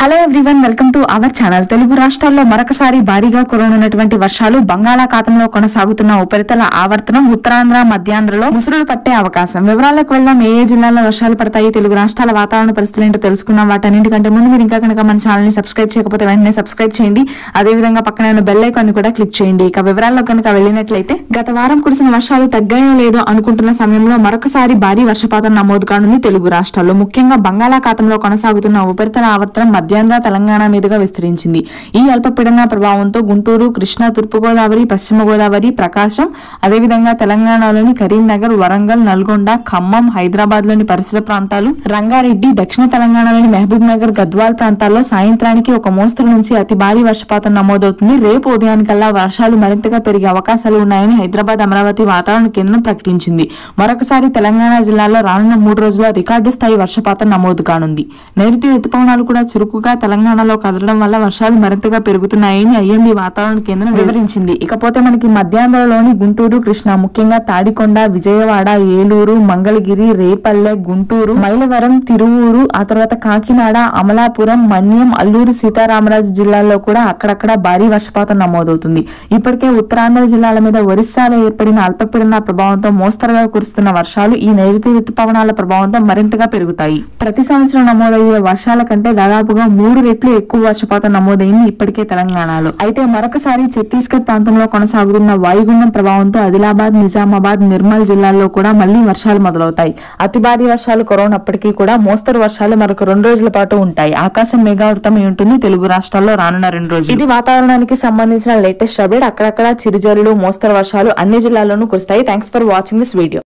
hello everyone welcome to our channel Telugu రాష్ట్రాల్లో మరొకసారి భారీగా కురవనున్నటువంటి వర్షాలు బంగాళాఖాతంలో కొనసాగుతున్న ఉపరితల ఆవర్తనం ఉత్తరాంధ్ర మధ్యాంధ్రలో ముసురులు పట్టే అవకాశం వివరాలకు వెళ్దాం ఏ ఏ జిల్లాల్లో వర్షాలు పడతాయి తెలుగు రాష్ట్రాల వాతావరణ పరిస్థితులు ఏంటో తెలుసుకుందాం వాటన్నిటికంటే ముందు మీరు ఇంకా కనుక మన ఛానల్ ని సబ్స్క్రైబ్ చేయకపోతే వెంటనే సబ్స్క్రైబ్ చేయండి అదే విధంగా పక్కన ఉన్న బెల్ ఐకాన్ కూడా క్లిక్ చేయండి ఇక వివరాల్లో కనుక వెళ్ళినట్లయితే గత వారం కురిసిన వర్షాలు తగ్గాయో లేదో అనుకుంటున్న సమయంలో మరొకసారి భారీ వర్షపాతం నమోదు కానుంది తెలుగు రాష్ట్రాల్లో ముఖ్యంగా బంగాళాఖాతంలో కొనసాగుతున్న ఉపరితల ఆవర్తనం మధ్యాంధ్ర తెలంగాణ మీదుగా విస్తరించింది ఈ అల్పపీడన ప్రభావంతో గుంటూరు కృష్ణా తూర్పుగోదావరి పశ్చిమ గోదావరి ప్రకాశం అదేవిధంగా తెలంగాణలోని కరీంనగర్ వరంగల్ నల్గొండ ఖమ్మం హైదరాబాద్ లోని పరిసర ప్రాంతాలు రంగారెడ్డి దక్షిణ తెలంగాణలోని మహబూబ్ నగర్ గద్వాల్ ప్రాంతాల్లో సాయంత్రానికి ఒక మోస్తరు నుంచి అతి భారీ వర్షపాతం నమోదవుతుంది రేపు ఉదయానికల్లా వర్షాలు మరింతగా పెరిగే అవకాశాలు ఉన్నాయని హైదరాబాద్ అమరావతి వాతావరణ కేంద్రం ప్రకటించింది మరొకసారి తెలంగాణ జిల్లాలో రానున్న మూడు రోజుల్లో రికార్డు స్థాయి వర్షపాతం నమోదు కానుంది నైరుతి ఋతుపవనాలు కూడా చురుకుగా తెలంగాణలో కదలడం వల్ల వర్షాలు మరింతగా పెరుగుతున్నాయని ఐఎండీ వాతావరణ కేంద్రం వివరించింది ఇకపోతే మనకి మధ్యాంధ్రలోని గుంటూరు కృష్ణా ముఖ్యంగా తాడికొండ విజయవాడ ఏలూరు మంగళగిరి రేపల్లె గుంటూరు మైలవరం తిరువూరు ఆ తర్వాత కాకినాడ అమలాపురం మన్యం అల్లూరి సీతారామరాజు జిల్లాల్లో కూడా అక్కడక్కడ భారీ వర్షపాతం నమోదవుతుంది ఇప్పటికే ఉత్తరాంధ్ర జిల్లాల మీద ఒరిస్సాలో ఏర్పడిన అల్పపీడన ప్రభావంతో మోస్తరుగా కురుస్తున్న వర్షాలు ఈ నైరుతి ఋతుపవనాల ప్రభావంతో మరింతగా పెరుగుతాయి ప్రతి సంవత్సరం నమోదయ్యే వర్షాల కంటే దాదాపుగా మూడు రెట్లు ఎక్కువ వర్షపాతం నమోదైంది ఇప్పటికే తెలంగాణలో అయితే మరొకసారి ఛత్తీస్గఢ్ ప్రాంతంలో కొనసాగుతున్న వాయుగుండం ప్రభావంతో ఆదిలాబాద్ నిజామాబాద్ నిర్మల్ జిల్లాల్లో కూడా మళ్లీ వర్షాలు మొదలవుతాయి అతి భారీ వర్షాలు కురవనప్పటికీ కూడా మోస్తరు వర్షాలు మరొక రెండు రోజుల పాటు ఉంటాయి ఆకాశం మేఘావృతమై ఉంటుంది తెలుగు రాష్ట్రాల్లో రానున్న రెండు రోజులు ఇది వాతావరణానికి సంబంధించిన లేటెస్ట్ అప్డేట్ అక్కడక్కడ చిరుజల్లులు మోస్తరు వర్షాలు అన్ని జిల్లాల్లోనూ కురుస్తాయి thanks for watching this video